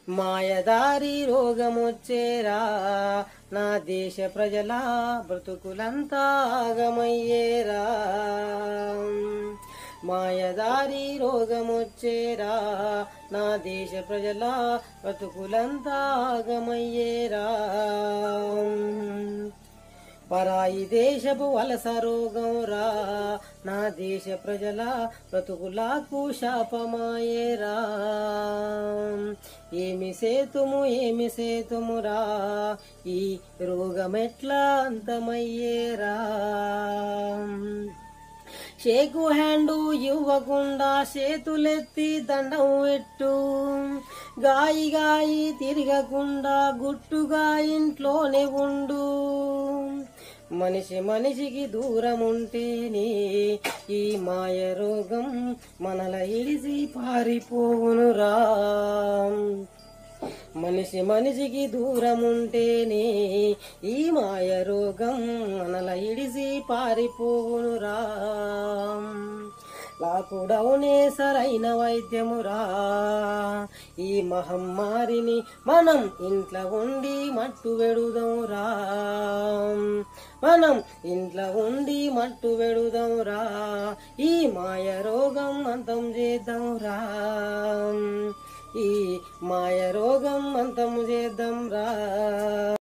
మాయదారి రోగమొచ్చేరా నా దేశ ప్రజల బ్రతుకులంతా ఆగమయ్యేరా మాయదారి రోగమొచ్చేరా నా దేశ ప్రజల బ్రతుకులంతా ఆగమయ్యేరా పరాయి దేశపు వలస రోగం రా నా దేశ ప్రజల బ్రతుకులకు శాపమాయేరా ఏమి సేతుము ఏమి సేతుమురా ఈ రోగమెట్లా అంతమయ్యేరా షేకు హ్యాండు ఇవ్వకుండా చేతులెత్తి దండం పెట్టు గాయి గాయి తిరగకుండా గుట్టుగా ఇంట్లోనే ఉండు మనిషి మనిషికి దూరం ఉంటేనే ఈ మాయ రోగం మనల ఇడిసి పారిపోవునురా మనిషి మనిషికి దూరం ఉంటేనే ఈ మాయ రోగం మనల ఇడిసి పారిపోవునురా లాకుడౌనే సరైన వైద్యమురా ఈ మహమ్మారిని మనం ఇంట్లో ఉండి మట్టు వెడుదవురా మనం ఇంట్లో ఉండి మట్టు వెడుదవురా ఈ మాయ రోగం అంతం చేద్దాంరా ఈ మాయ రోగం అంతం చేద్దాం రా